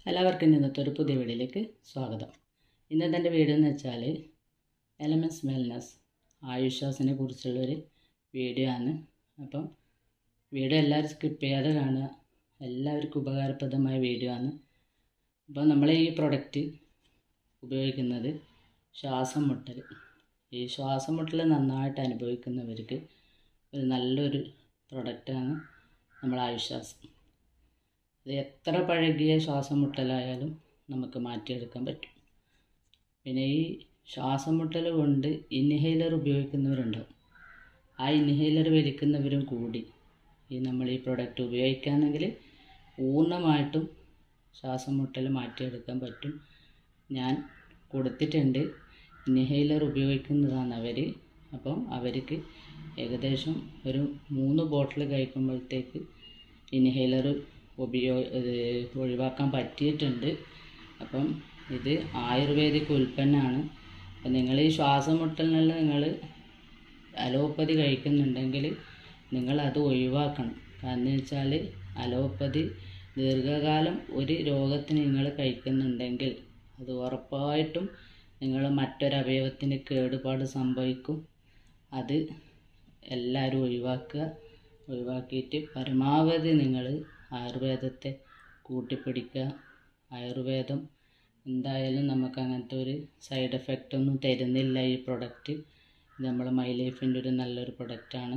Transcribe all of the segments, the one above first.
എല്ലാവർക്കും ഇന്നത്തെ ഒരു പുതിയ വീഡിയോയിലേക്ക് സ്വാഗതം ഇന്നത്തെ എൻ്റെ വീഡിയോ എന്ന് വെച്ചാൽ എലമെൻസ് വെൽനസ് ആയുഷാസിനെ കുറിച്ചുള്ളൊരു വീഡിയോ ആണ് അപ്പം വീഡിയോ എല്ലാവരും സ്കിപ്പ് ചെയ്യാതെ കാണുക എല്ലാവർക്കും ഉപകാരപ്രദമായ വീഡിയോ ആണ് അപ്പോൾ നമ്മൾ ഈ പ്രൊഡക്റ്റ് ഉപയോഗിക്കുന്നത് ശ്വാസം മുട്ടൽ ഈ ശ്വാസം മുട്ടൽ നന്നായിട്ട് അനുഭവിക്കുന്നവർക്ക് ഒരു നല്ലൊരു പ്രൊഡക്റ്റാണ് നമ്മൾ ആയുഷാസ് ഇത് എത്ര പഴകിയ ശ്വാസം മുട്ടലായാലും നമുക്ക് മാറ്റിയെടുക്കാൻ പറ്റും പിന്നെ ഈ ശ്വാസം മുട്ടൽ കൊണ്ട് ഇൻഹേലർ ഉപയോഗിക്കുന്നവരുണ്ടാവും ആ ഇൻഹേലർ വലിക്കുന്നവരും കൂടി ഈ നമ്മൾ ഈ പ്രൊഡക്റ്റ് ഉപയോഗിക്കുകയാണെങ്കിൽ പൂർണ്ണമായിട്ടും ശ്വാസം മുട്ടൽ മാറ്റിയെടുക്കാൻ പറ്റും ഞാൻ കൊടുത്തിട്ടുണ്ട് ഇൻഹേലർ ഉപയോഗിക്കുന്നതാണ് അവർ അപ്പം അവർക്ക് ഏകദേശം ഒരു മൂന്ന് ബോട്ടിൽ കഴിക്കുമ്പോഴത്തേക്ക് ഇൻഹേലർ ഉപയോ ഇത് ഒഴിവാക്കാൻ പറ്റിയിട്ടുണ്ട് അപ്പം ഇത് ആയുർവേദിക് ഉൽപ്പന്നമാണ് അപ്പം നിങ്ങൾ ഈ ശ്വാസം മുട്ടലിനുള്ള നിങ്ങൾ അലോപ്പതി കഴിക്കുന്നുണ്ടെങ്കിൽ നിങ്ങൾ അത് ഒഴിവാക്കണം കാരണം വെച്ചാൽ അലോപ്പതി ദീർഘകാലം ഒരു രോഗത്തിന് നിങ്ങൾ കഴിക്കുന്നുണ്ടെങ്കിൽ അത് ഉറപ്പായിട്ടും നിങ്ങൾ മറ്റൊരവയവത്തിന് കേടുപാട് സംഭവിക്കും അത് എല്ലാവരും ഒഴിവാക്കുക ഒഴിവാക്കിയിട്ട് പരമാവധി നിങ്ങൾ ആയുർവേദത്തെ കൂട്ടിപ്പിടിക്കുക ആയുർവേദം എന്തായാലും നമുക്ക് അങ്ങനത്തെ ഒരു സൈഡ് എഫക്റ്റ് ഒന്നും തരുന്നില്ല ഈ പ്രൊഡക്റ്റ് ഇത് നമ്മൾ മൈ ലൈഫിൻ്റെ ഒരു നല്ലൊരു പ്രൊഡക്റ്റാണ്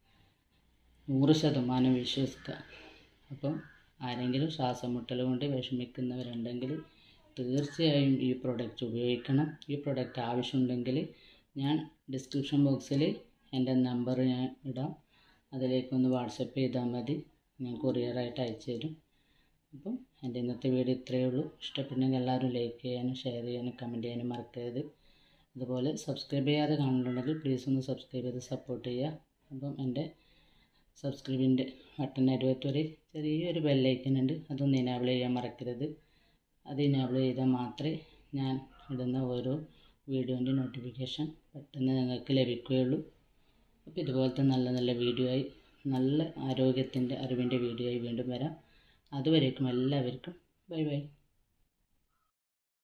നൂറ് ശതമാനം വിശ്വസിക്കുക അപ്പം ആരെങ്കിലും ശ്വാസം മുട്ടൽ കൊണ്ട് വിഷമിക്കുന്നവരുണ്ടെങ്കിൽ തീർച്ചയായും ഈ പ്രൊഡക്റ്റ് ഉപയോഗിക്കണം ഈ പ്രൊഡക്റ്റ് ആവശ്യമുണ്ടെങ്കിൽ ഞാൻ ഡിസ്ക്രിപ്ഷൻ ബോക്സിൽ എൻ്റെ നമ്പർ ഞാൻ ഇടാം അതിലേക്കൊന്ന് വാട്സപ്പ് ചെയ്താൽ മതി ഞാൻ കൊറിയറായിട്ട് അയച്ചു തരും അപ്പം എൻ്റെ ഇന്നത്തെ വീഡിയോ ഇത്രയേ ഉള്ളൂ ഇഷ്ടപ്പെട്ടെങ്കിൽ എല്ലാവരും ലൈക്ക് ചെയ്യാനും ഷെയർ ചെയ്യാനും കമൻറ്റ് ചെയ്യാനും മറക്കരുത് അതുപോലെ സബ്സ്ക്രൈബ് ചെയ്യാതെ കാണുന്നുണ്ടെങ്കിൽ പ്ലീസ് ഒന്ന് സബ്സ്ക്രൈബ് ചെയ്ത് സപ്പോർട്ട് ചെയ്യുക അപ്പം എൻ്റെ സബ്സ്ക്രൈബിൻ്റെ ബട്ടൺ അരുപത്തൊരു ചെറിയൊരു ബെല്ലൈക്കൻ ഉണ്ട് അതൊന്ന് ഇനാബിൾ ചെയ്യാൻ മറക്കരുത് അത് ഇനാബിൾ ചെയ്താൽ മാത്രമേ ഞാൻ ഇടുന്ന ഓരോ വീഡിയോൻ്റെ നോട്ടിഫിക്കേഷൻ പെട്ടെന്ന് നിങ്ങൾക്ക് ലഭിക്കുകയുള്ളൂ അപ്പോൾ ഇതുപോലത്തെ നല്ല നല്ല വീഡിയോ ആയി നല്ല ആരോഗ്യത്തിൻ്റെ അറിവിൻ്റെ വീഡിയോ ആയി വീണ്ടും വരാം അതുവരേക്കും എല്ലാവർക്കും ബൈ ബൈ